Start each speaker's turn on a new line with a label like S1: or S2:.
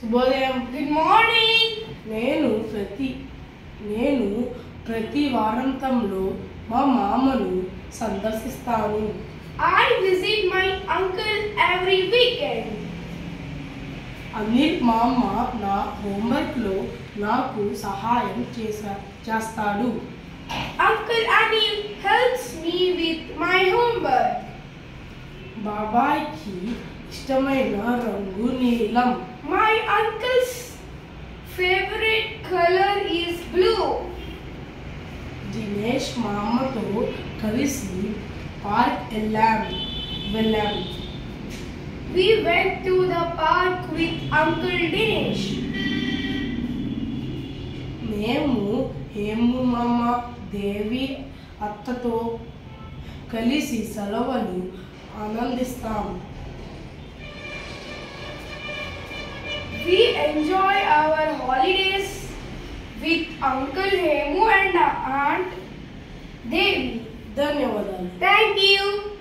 S1: శుభోదయం
S2: Good morning.
S1: నేను ప్రతి నేను ప్రతి వారాంతంలో మా మామను సందర్శిస్తాను
S2: I visit my uncle every weekend.
S1: Anil మామ నా హోంవర్క్లో నాకు సహాయం చేసా చేస్తాడు
S2: Uncle Anil helps me with my homework.
S1: బాబాయ్కి ఇష్టమైన రంగు నీలం
S2: My uncle's favorite color is blue.
S1: Dinesh మామతో కలిసి పార్క్ వెళ్ళాం వెళ్ళాం
S2: We went to the park with Uncle Dinesh.
S1: మేము హేము మామ దేవి అత్తతో కలిసి సెలవులు ఆనందిస్తాం
S2: We enjoy our holidays with Uncle Hemu and Aunt Devi.
S1: ధన్యవాదాలు
S2: Thank you.